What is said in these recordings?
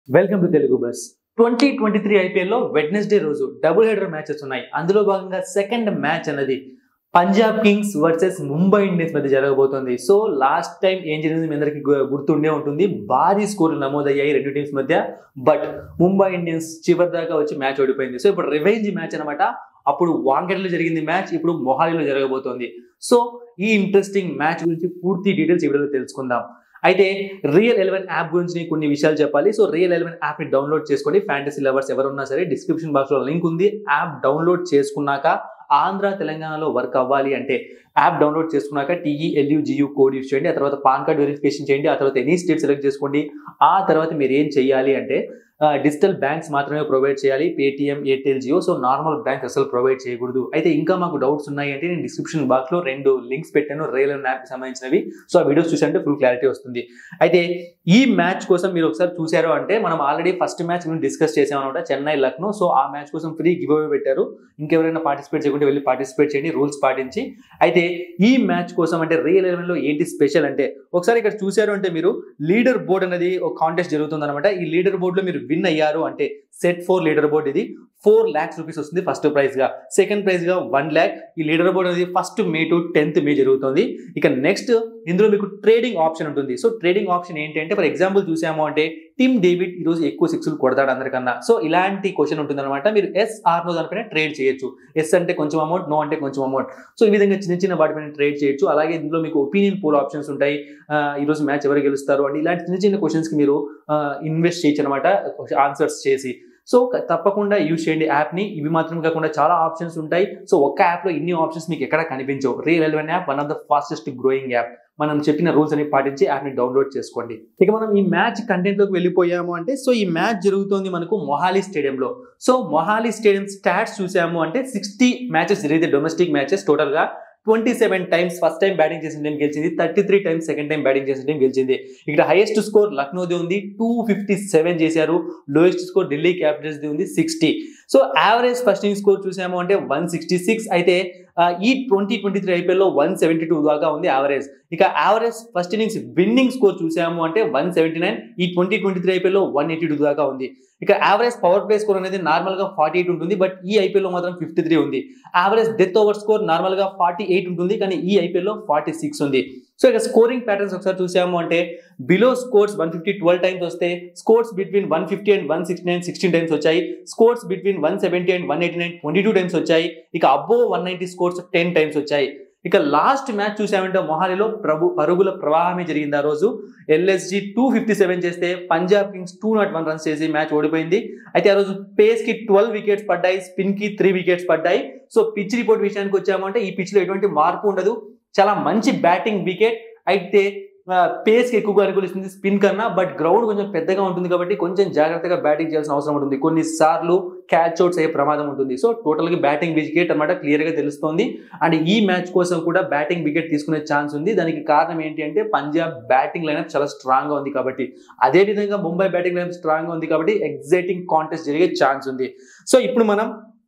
welcome to Telugu bus twenty twenty three ఐపీఎల్లో Wednesday రోజు double header matches ఉన్నాయి అందులో భాగంగా సెకండ్ మ్యాచ్ అనేది Punjab Kings versus Mumbai Indians మధ్య జరగబోతోంది సో లాస్ట్ టైం ఏం జరిగింది మీ అందరికి గు- గుర్తుండే ఉంటుంది భారీ స్కోర్లు నమోదయ్యాయి రెండు టీమ్స్ మధ్య బట్ ముంబై ఇండియన్స్ చివరి దాకా వచ్చి మ్యాచ్ ఓడిపోయింది సో ఇప్పుడు రివెంజ్ మ్యాచ్ అనమాట అప్పుడు వాంకెట్లో జరిగింది మ్యాచ్ ఇప్పుడు మొహాలీలో జరగబోతోంది సో ఈ ఇంట్రెస్టింగ్ మ్యాచ్ గురించి పూర్తి డీటెయిల్స్ ఈ వీడియోలో తెలుసుకుందాం అయితే రియల్ ఎలెవెన్ యాప్ గురించి నేను కొన్ని విషయాలు చెప్పాలి సో రియల్ ఎలెవెన్ యాప్ ని డౌన్లోడ్ చేసుకోండి ఫ్యాంటసీ లవర్స్ ఎవరున్నా సరే డిస్క్రిప్షన్ బాక్స్ లో లింక్ ఉంది యాప్ డౌన్లోడ్ చేసుకున్నాక ఆంధ్ర తెలంగాణలో వర్క్ అవ్వాలి అంటే యాప్ డౌన్లోడ్ చేసుకున్నాక టీఈఎల్యూజియూ కోడ్ యూస్ చేయండి ఆ తర్వాత పాన్ కార్డ్ వెరిఫికేషన్ చేయండి ఆ తర్వాత ఎనీ స్టేట్ సెలెక్ట్ చేసుకోండి ఆ తర్వాత మీరు ఏం చేయాలి అంటే డిజిటల్ బ్యాంక్స్ మాత్రమే ప్రొవైడ్ చేయాలి Paytm Airtel Jio so normal banks అసలు ప్రొవైడ్ చేయకూడదు అయితే ఇంకా మాకు డౌట్స్ ఉన్నాయి అంటే నేను డిస్క్రిప్షన్ బాక్స్ లో రెండు లింక్స్ పెట్టాను రియల్ యాప్ సంబంధించినవి సో ఆ వీడియోస్ చూసంటే ఫుల్ క్లారిటీ వస్తుంది అయితే ఈ మ్యాచ్ కోసం మీరు ఒకసారి చూసారు అంటే మనం ఆల్రెడీ ఫస్ట్ మ్యాచ్ మేము డిస్కస్ చేసామన్నమాట చెన్నై లక్నో సో ఆ మ్యాచ్ కోసం ఫ్రీ గివ్ అవే పెట్టారు ఇంకెవరైనా పార్టిసిపేట్ చేయకుంటే వెళ్ళి పార్టిసిపేట్ చేయండి రూల్స్ పాటించి అయితే ఈ మ్యాచ్ కోసం అంటే రియల్ ఎలెవెన్ లో ఏంటి స్పెషల్ అంటే ఒకసారి ఇక్కడ చూసారు అంటే మీరు లీడర్ బోర్డ్ అనేది ఒక కాంటెస్ట్ జరుగుతుంది అనమాట ఈ లీడర్ బోర్డ్ లో మీరు విన్ అయ్యారు అంటే సెట్ ఫోర్ లీడర్ బోర్డ్ ఇది ఫోర్ ల్యాక్స్ రూపీస్ వస్తుంది ఫస్ట్ ప్రైజ్ గా సెకండ్ ప్రైజ్ గా వన్ ల్యాక్ ఈ లీడర్ బోర్డ్ అనేది first May to tenth May జరుగుతుంది ఇక నెక్స్ట్ ఇందులో మీకు ట్రేడింగ్ ఆప్షన్ ఉంటుంది సో ట్రేడింగ్ ఆప్షన్ ఏంటంటే ఫర్ ఎగ్జాంపుల్ చూసాము అంటే టిమ్ డేవిడ్ ఈ రోజు ఎక్కువ సిక్స్లు కొడతాడు అందరికన్నా సో ఇలాంటి క్వశ్చన్ ఉంటుంది అనమాట మీరు ఎస్ ఆర్ నో దానిపైన ట్రేడ్ చేయొచ్చు ఎస్ అంటే కొంచెం అమౌంట్ నో అంటే కొంచెం అమౌంట్ సో ఈ విధంగా చిన్న చిన్న వాటిపైన ట్రేడ్ చేయొచ్చు అలాగే ఇందులో మీకు ఒపీనియన్ పోల్ ఆప్షన్స్ ఉంటాయి ఆ, ఈ రోజు మ్యాచ్ ఎవరు గెలుస్తారు అంటే ఇలాంటి చిన్న చిన్న క్వశ్చన్స్ కి మీరు ఇన్వెస్ట్ చేయొచ్చు అనమాట ఆన్సర్స్ చేసి సో క- తప్పకుండా యూజ్ చేయండి యాప్ ని ఇవి మాత్రం కాకుండా చాలా ఆప్షన్స్ ఉంటాయి సో ఒక్క యాప్ లో ఇన్ని ఆప్షన్స్ మీకు ఎక్కడ కనిపించవు Real eleven app one of the fastest growing app మనం చెప్పిన రూల్స్ అని పాటించి యాప్ ని డౌన్లోడ్ చేసుకోండి ఇక మనం ఈ మ్యాచ్ కంటెంట్ లోకి వెళ్ళిపోయాము అంటే సో ఈ మ్యాచ్ జరుగుతోంది మనకు మొహాలీ స్టేడియంలో సో మొహాలీ స్టేడియం స్టాట్స్ చూసాము అంటే సిక్స్టీ మ్యాచెస్ జరిగితే డొమెస్టిక్ మ్యాచెస్ టోటల్ గా twenty seven times first time batting చేసిన టీం గెలిచింది thirty three times second time batting చేసిన టీం గెలిచింది ఇక్కడ హైయెస్ట్ స్కోర్ లక్నోది ఉంది టూ ఫిఫ్టీ సెవెన్ చేశారు లోయెస్ట్ స్కోర్ ఢిల్లీ క్యాపిటల్స్ది ఉంది sixty so average first inning score చూసాము అంటే వన్ సిక్స్టీ సిక్స్ అయితే ఆ, ఈ ట్వంటీ ట్వంటీ త్రీ ఐపీఎల్లో వన్ సెవెంటీ టూ దాకా ఉంది యావరేజ్ ఇక average first innings winning score చూసాము అంటే వన్ సెవెంటీ నైన్ ఈ ట్వంటీ ట్వంటీ త్రీ ఐపీఎల్లో వన్ ఎయిటీ టూ దాకా ఉంది ఇక యావరేజ్ పవర్ ప్లే స్కోర్ అనేది నార్మల్ గా ఫార్టీ ఎయిట్ ఉంటుంది బట్ ఈ ఐపీఎల్లో మాత్రం ఫిఫ్టీ త్రీ ఉంది average death over score normal గా ఫార్టీ ఎయిట్ ఉంటుంది కానీ ఈ ఐపీఎల్లో ఫార్టీ సిక్స్ ఉంది సో ఇక స్కోరింగ్ ప్యాటర్న్స్ ఒకసారి చూసాము అంటే below scores one fifty twelve times వస్తే scores between one fifty and one sixty nine sixteen times వచ్చాయి scores between one seventy and one eighty nine twenty two times వచ్చాయి ఇక above one ninety scores ten times వచ్చాయి ఇక last match చూసామంటే మొహాలీలో ప్రభు పరుగుల ప్రవాహమే జరిగింది ఆ రోజు ఎల్ఎస్జి టూ ఫిఫ్టీ సెవెన్ చేస్తే Punjab Kings two not one runs చేసి మ్యాచ్ ఓడిపోయింది అయితే ఆ రోజు పేస్ కి ట్వెల్వ్ వికెట్స్ పడ్డాయి స్పిన్ కి త్రీ వికెట్స్ పడ్డాయి సో పిచ్ రిపోర్ట్ విషయానికి వచ్చామంటే ఈ పిచ్ లో ఎటువంటి మార్పు ఉండదు చాలా మంచి బ్యాటింగ్ వికెట్ అయితే పేస్ కి ఎక్కువగా అనుకూలిస్తుంది స్పిన్ కన్నా బట్ గ్రౌండ్ కొంచెం పెద్దగా ఉంటుంది కాబట్టి కొంచెం జాగ్రత్తగా బ్యాటింగ్ చేయాల్సిన అవసరం ఉంటుంది కొన్నిసార్లు క్యాచ్ అవుట్స్ అయ్యే ప్రమాదం ఉంటుంది సో టోటల్ గా బ్యాటింగ్ వికెట్ అనమాట క్లియర్ గా తెలుస్తోంది అండ్ ఈ మ్యాచ్ కోసం కూడా బ్యాటింగ్ వికెట్ తీసుకునే ఛాన్స్ ఉంది దానికి కారణం ఏంటి అంటే పంజాబ్ బ్యాటింగ్ లైనప్ చాలా స్ట్రాంగ్ గా ఉంది కాబట్టి అదే విధంగా ముంబై బ్యాటింగ్ లైనప్ స్ట్రాంగ్ గా ఉంది కాబట్టి ఎగ్జైటింగ్ కాంటెస్ట్ జరిగే ఛాన్స్ ఉంది సో ఇప్పుడు మనం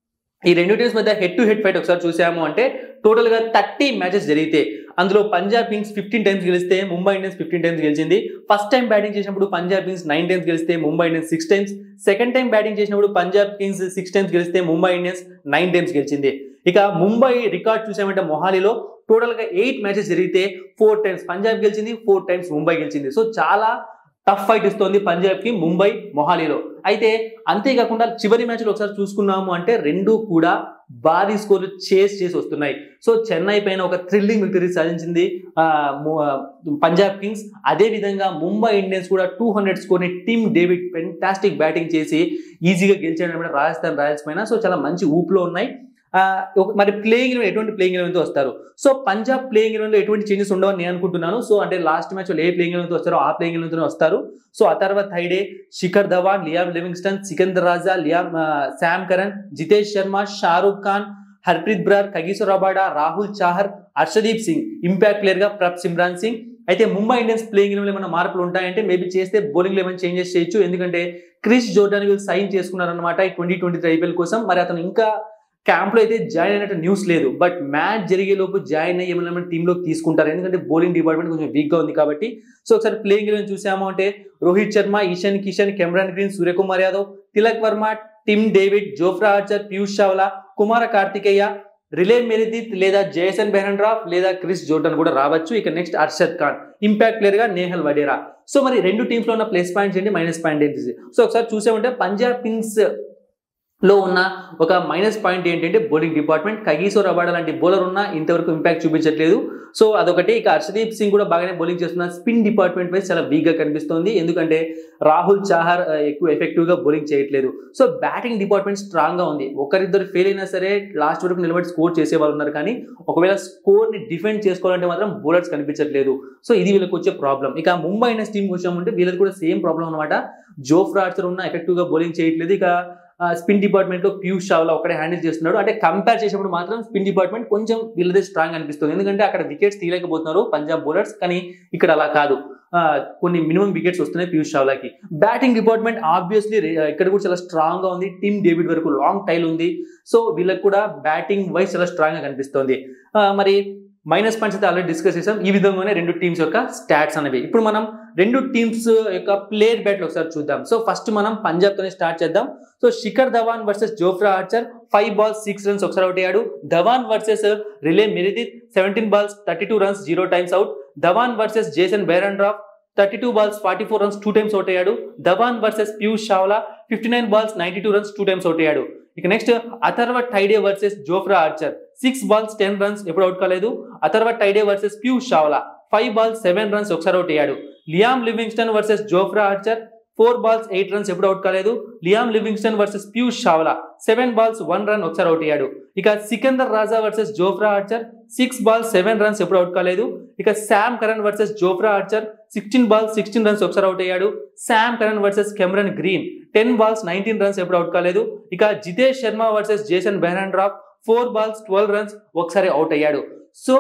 ఈ రెండు టీమ్స్ మధ్య హెడ్ టు హెడ్ ఫైట్ ఒకసారి చూసాము అంటే టోటల్ గా థర్టీ మ్యాచెస్ జరిగితే అందులో పంజాబ్ కింగ్స్ ఫిఫ్టీన్ టైమ్స్ గెలిస్తే ముంబై ఇండియన్స్ ఫిఫ్టీన్ టైమ్స్ గెలిచింది ఫస్ట్ టైం బ్యాటింగ్ చేసినప్పుడు పంజాబ్ కింగ్స్ నైన్ టైమ్స్ గెలిస్తే Mumbai Indians six times second time batting చేసినప్పుడు పంజాబ్ కింగ్స్ సిక్స్ టైమ్స్ గెలిస్తే ముంబై ఇండియన్స్ నైన్ టైమ్స్ గెలిచింది ఇక ముంబై రికార్డ్ చూసామంటే మొహాలీలో టోటల్ గా ఎయిట్ మ్యాచెస్ జరిగితే ఫోర్ టైమ్స్ పంజాబ్ గెలిచింది ఫోర్ టైమ్స్ ముంబై గెలిచింది సో చాలా టఫ్ ఫైట్ ఇస్తోంది పంజాబ్ కి ముంబై మొహాలీలో అయితే అంతేకాకుండా చివరి మ్యాచ్లో ఒకసారి చూసుకున్నాము అంటే రెండు కూడా భారీ స్కోర్లు చేస్ చేసి వస్తున్నాయి సో చెన్నై పైన ఒక థ్రిల్లింగ్ విక్టరీ సాధించింది ఆ, ము- ఆ, పంజాబ్ కింగ్స్ అదే విధంగా ముంబై ఇండియన్స్ కూడా టూ హండ్రెడ్ స్కోర్ని టీమ్ డేవిడ్ ఫెంటాస్టిక్ బ్యాటింగ్ చేసి ఈజీగా గెలిచాడు అనమాట రాజస్థాన్ రాయల్స్ పైన సో చాలా మంచి ఊపులో ఉన్నాయి ఆ, ఒక- మరి ప్లేయింగ్ ఎలెవెన్ ఎటువంటి ప్లేయింగ్ ఎలెవెన్తో వస్తారు సో పంజాబ్ ప్లేయింగ్ ఎలెవెన్లో ఎటువంటి చేంజెస్ ఉండవని నేను అనుకుంటున్నాను సో అంటే లాస్ట్ మ్యాచ్ ఏ ప్లేయింగ్ ఎలెవెన్తో వస్తారో ఆ ప్లేయింగ్ ఎలెవెన్తో వస్తారు సో ఆ తర్వాత Taide Shikhar Dhawan Liam Livingstone Sikandar Raza Liam ఆ, Sam Curran Jitesh Sharma Shahrukh Khan Harpreet Brar Kagiso Rabada Rahul Chahar Harshdeep Singh impact player గా ప్రప్ సిమ్రాన్ సింగ్ అయితే ముంబై ఇండియన్స్ ప్లేయింగ్ ఎలెవెన్ ఏమైనా మార్పులు ఉంటాయంటే మేబీ చేస్తే బౌలింగ్ ఏమైనా చేంజెస్ చేయొచ్చు ఎందుకంటే క్రిష్ జోర్డాన్ వీళ్ళు సైన్ చేసుకున్నారనమాట ఈ ట్వంటీ ట్వంటీ త్రీ ఐపీఎల్ కోసం మరి అతను ఇంకా క్యాంప్లో అయితే జాయిన్ అయినట్టు న్యూస్ లేదు బట్ మ్యాచ్ జరిగే లోపు జాయిన్ అయ్యి ఏమైనా టీంలోకి తీసుకుంటారు ఎందుకంటే బౌలింగ్ డిపార్ట్మెంట్ కొంచెం వీక్గా ఉంది కాబట్టి సో ఒకసారి ప్లేయింగ్ ఎలెవెన్ చూసాము అంటే Rohit Sharma Ishan Kishan Cameron Green Suryakumar Yadav Tilak Varma Tim David Jofra Archer Piyush Chawla Kumar Kartikeya Riley Meredith లేదా జేసన్ బెహన్రాఫ్ లేదా క్రిస్ జోర్డన్ కూడా రావచ్చు ఇక next Arshad Khan impact player గా నేహల్ వడేరా సో మరి రెండు టీమ్స్ లో ఉన్న ప్లస్ పాయింట్స్ ఏంటి మైనస్ పాయింట్ ఏంటి సో ఒకసారి చూసామంటే పంజాబ్ కింగ్స్ లో ఉన్న ఒక మైనస్ పాయింట్ ఏంటంటే బౌలింగ్ డిపార్ట్మెంట్ కగీసో రబాడా లాంటి బౌలర్ ఉన్నా ఇంతవరకు ఇంపాక్ట్ చూపించట్లేదు సో అదొకటి ఇక హర్షదీప్ సింగ్ కూడా బాగానే బౌలింగ్ చేస్తున్న స్పిన్ డిపార్ట్మెంట్ వైజ్ చాలా వీక్ గా కనిపిస్తుంది ఎందుకంటే రాహుల్ చాహర్ ఆ, ఎక్కువ ఎఫెక్టివ్ గా బౌలింగ్ చేయట్లేదు సో బ్యాటింగ్ డిపార్ట్మెంట్ స్ట్రాంగ్ గా ఉంది ఒకరిద్దరు ఫెయిల్ అయినా సరే లాస్ట్ వరకు నిలబడి స్కోర్ చేసే వాళ్ళు ఉన్నారు కానీ ఒకవేళ స్కోర్ ని డిఫెండ్ చేసుకోవాలంటే మాత్రం బౌలర్స్ కనిపించట్లేదు సో ఇది వీళ్ళకి వచ్చే ప్రాబ్లం ఇక ముంబై ఇండియన్స్ టీం వచ్చామంటే వీళ్ళకి కూడా సేమ్ ప్రాబ్లం అనమాట జోఫ్రా ఆర్చర్ ఉన్న ఎఫెక్టివ్ గా బౌలింగ్ చేయట్లేదు ఇక స్పిన్ డిపార్ట్మెంట్ లో పీయూష్ చావ్లా ఒకటే హ్యాండిల్ చేస్తున్నాడు అంటే కంపేర్ చేసినప్పుడు మాత్రం స్పిన్ డిపార్ట్మెంట్ కొంచెం వీళ్ళదే స్ట్రాంగ్ అనిపిస్తుంది ఎందుకంటే అక్కడ వికెట్స్ తీయలేకపోతున్నారు పంజాబ్ బౌలర్స్ కానీ ఇక్కడ అలా కాదు ఆ, కొన్ని మినిమం వికెట్స్ వస్తున్నాయి పీయూష్ చావ్లాకి బ్యాటింగ్ డిపార్ట్మెంట్ ఆబ్వియస్లీ ఇక్కడ కూడా చాలా స్ట్రాంగ్ గా ఉంది టీమ్ డేవిడ్ వరకు లాంగ్ టైల్ ఉంది సో వీళ్ళకి కూడా బ్యాటింగ్ వైజ్ చాలా స్ట్రాంగ్ గా కనిపిస్తుంది ఆ, మరి మైనస్ పాయింట్స్ అయితే ఆల్రెడీ డిస్కస్ చేసాం ఈ విధంగానే రెండు టీమ్స్ యొక్క స్టాట్స్ అనేవి ఇప్పుడు మనం రెండు టీమ్స్ యొక్క ప్లేయర్ బ్యాట్లు ఒకసారి చూద్దాం సో ఫస్ట్ మనం పంజాబ్ తోనే స్టార్ట్ చేద్దాం so Shikhar Dhawan versus Jofra Archer five balls six runs ఒకసారి అవుట్ అయ్యాడు Dhawan versus Riley Meredith seventeen balls thirty two runs zero times out Dhawan versus Jason Behrendorff thirty two balls forty four runs two times out అయ్యాడు Dhawan versus Piyush Chawla fifty nine balls ninety two runs two times out అయ్యాడు ఇక next Atharva Taide versus Jofra Archer six balls ten runs ఎప్పుడు out కాలేదు Atharva Taide versus Piyush Chawla five balls seven runs ఒకసారి out అయ్యాడు Liam Livingstone versus Jofra Archer four balls eight runs ఎప్పుడు out కాలేదు Liam Livingstone versus Piyush Chawla seven balls one run ఒకసారి out అయ్యాడు ఇక Sikandar Raza versus Jofra Archer six balls seven runs ఎప్పుడు out కాలేదు ఇక Sam Curran versus Jofra Archer sixteen balls sixteen runs ఒకసారి out అయ్యాడు Sam Curran versus Cameron Green ten balls nineteen runs ఎప్పుడు out కాలేదు ఇక Jitesh Sharma versus Jason Behrendorff four balls twelve runs ఒకసారి out అయ్యాడు సో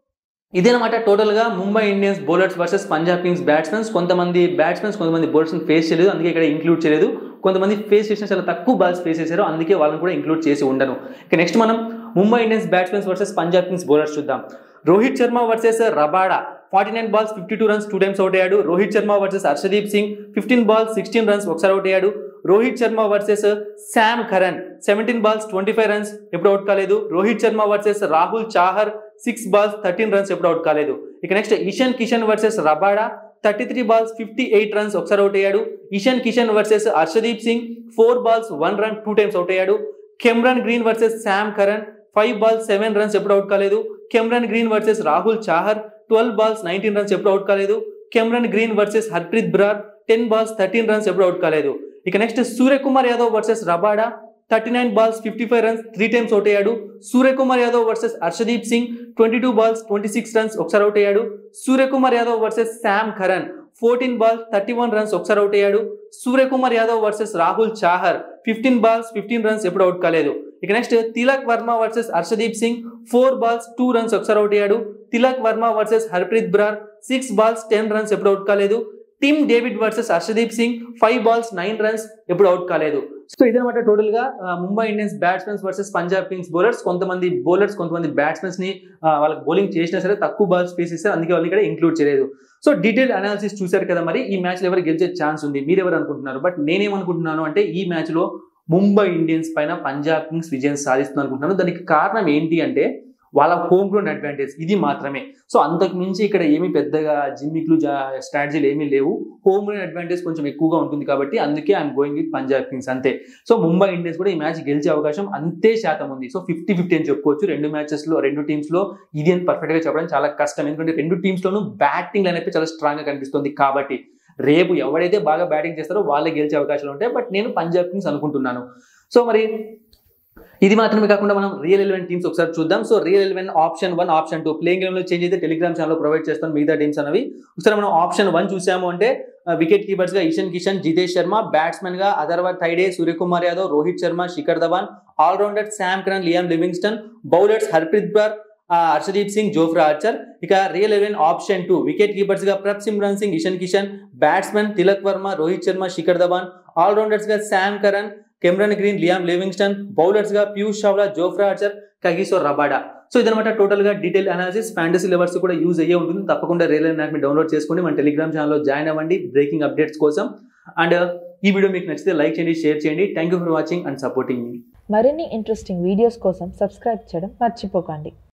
ఇదేనమాట టోటల్ గా Mumbai Indians bowlers versus Punjab Kings batsmens కొంతమంది బ్యాట్స్మెన్స్ కొంతమంది బౌలర్స్ ఫేస్ చేయలేదు అందుకే ఇక్కడ ఇంక్లూడ్ చేయలేదు కొంతమంది ఫేస్ చేసిన చాలా తక్కువ బాల్స్ ఫేస్ చేశారు అందుకే వాళ్ళని కూడా ఇంక్లూడ్ చేసి ఉండను ఇక నెక్స్ట్ మనం Mumbai Indians batsmens versus Punjab Kings bowlers చూద్దాం Rohit Sharma versus Rabada forty nine balls fifty two runs two times out అయ్యాడు Rohit Sharma versus Harshdeep Singh fifteen balls sixteen runs ఒకసారి అవుట్ అయ్యాడు Rohit Sharma versus Sam Curran seventeen balls twenty five runs ఎప్పుడు out కాలేదు Rohit Sharma versus Rahul Chahar six balls thirteen runs ఎప్పుడు out కాలేదు ఇక next Ishan Kishan versus Rabada thirty three balls fifty eight runs ఒకసారి out అయ్యాడు Ishan Kishan versus Harshdeep Singh four balls one run two times out అయ్యాడు Cameron Green versus Sam Curran five balls seven runs ఎప్పుడు out కాలేదు Cameron Green versus Rahul Chahar twelve balls nineteen runs ఎప్పుడు out కాలేదు Cameron Green versus Harpreet Brar ten balls thirteen runs ఎప్పుడు out కాలేదు ఇక next Suryakumar Yadav versus Rabada thirty nine balls fifty five runs three times out అయ్యాడు Suryakumar Yadav versus Harshdeep Singh twenty two balls twenty six runs ఒకసారి out అయ్యాడు Suryakumar Yadav versus Sam Curran fourteen balls thirty one runs ఒకసారి out అయ్యాడు Suryakumar Yadav versus Rahul Chahar fifteen balls fifteen runs ఎప్పుడు out కాలేదు ఇక next Tilak Varma versus Harshdeep Singh four balls two runs ఒకసారి out అయ్యాడు Tilak Varma versus Harpreet Brar six balls ten runs ఎప్పుడు అవుట్ కాలేదు Tim David versus Harshdeep Singh five balls nine runs ఎప్పుడు అవుట్ కాలేదు సో ఇదనమాట టోటల్ గా ఆ, Mumbai Indians batsmens versus Punjab Kings bowlers కొంతమంది బౌలర్స్ కొంతమంది బ్యాట్స్మెన్స్ ని ఆ, వాళ్ళకి బౌలింగ్ చేసినా సరే తక్కువ బాల్స్ ఫేస్ చేస్తారు అందుకే వాళ్ళు ఇక్కడ ఇంక్లూడ్ చేయలేదు సో డీటెయిల్ అనాలిసిస్ చూశారు కదా మరి ఈ మ్యాచ్ లో ఎవరు గెలిచే ఛాన్స్ ఉంది మీరు ఎవరు అనుకుంటున్నారు బట్ నేనేమనుకుంటున్నాను అంటే ఈ మ్యాచ్ లో ముంబై ఇండియన్స్ పైన పంజాబ్ కింగ్స్ విజయం సాధిస్తుంది అనుకుంటున్నాను దానికి కారణం ఏంటి అంటే వాళ్ళ హోమ్ గ్రౌండ్ అడ్వాంటేజ్ ఇది మాత్రమే సో అంతకు మించి ఇక్కడ ఏమీ పెద్దగా జిమ్మిక్లు స్ట్రాటజీలు ఏమీ లేవు హోమ్ గ్రౌండ్ అడ్వాంటేజ్ కొంచెం ఎక్కువగా ఉంటుంది కాబట్టి అందుకే I'm going with Punjab Kings అంతే సో ముంబై ఇండియన్స్ కూడా ఈ మ్యాచ్ గెలిచే అవకాశం అంతే శాతం ఉంది సో ఫిఫ్టీ ఫిఫ్టీ అని చెప్పుకోవచ్చు రెండు మ్యాచెస్ లో రెండు టీమ్స్ లో ఇది అని పర్ఫెక్ట్ గా చెప్పడం చాలా కష్టం ఎందుకంటే రెండు టీమ్స్ లోనూ బ్యాటింగ్ లైన్ చాలా స్ట్రాంగ్ గా కనిపిస్తుంది కాబట్టి రేపు ఎవరైతే బాగా బ్యాటింగ్ చేస్తారో వాళ్ళే గెలిచే అవకాశాలు ఉంటాయి బట్ నేను పంజాబ్ కింగ్స్ అనుకుంటున్నాను సో మరి ఇది మాత్రమే కాకుండా మనం రియల్ ఎలెవెన్ టీమ్స్ ఒకసారి చూద్దాం so real eleven option one option two playing game లో చేంజ్ అయితే టెలిగ్రామ్ ఛానల్ ప్రొవైడ్ చేస్తాను మిగతా టీమ్స్ అనేవి ఒకసారి మనం ఆప్షన్ వన్ చూసాము అంటే వికెట్ కీపర్స్ గా ఇషన్ కిషన్ జితేష్ శర్మ బ్యాట్స్మెన్ గా Atharva Taide Suryakumar Yadav Rohit Sharma Shikhar Dhawan allrounder Sam Curran Liam Livingstone bowlers Harpreet Brar ఆ, హర్షదీప్ సింగ్ జోఫ్రా ఆర్చర్ ఇక real eleven option two wicket keepers గా Prabhsimran Singh Ishan Kishan batsmen Tilak Varma Rohit Sharma Shikhar Dhawan allrounders గా Sam Curran Cameron Green Liam Livingstone bowlers గా Piyush Chawla Jofra Archer Kagiso Rabada so ఇదనమాట total గా detail analysis fantasy lovers కూడా use అయ్యే ఉంటుంది తప్పకుండా రియల్ యాప్ డౌన్లోడ్ చేసుకోండి మన టెలిగ్రామ్ ఛానల్లో జాయిన్ అవ్వండి బ్రేకింగ్ అప్డేట్స్ కోసం అండ్ ఈ వీడియో మీకు నచ్చితే లైక్ చేయండి షేర్ చేయండి thank you for watching and supporting మీ మరిన్ని ఇంట్రెస్టింగ్ వీడియోస్ కోసం సబ్స్క్రైబ్ చేయడం మర్చిపోకండి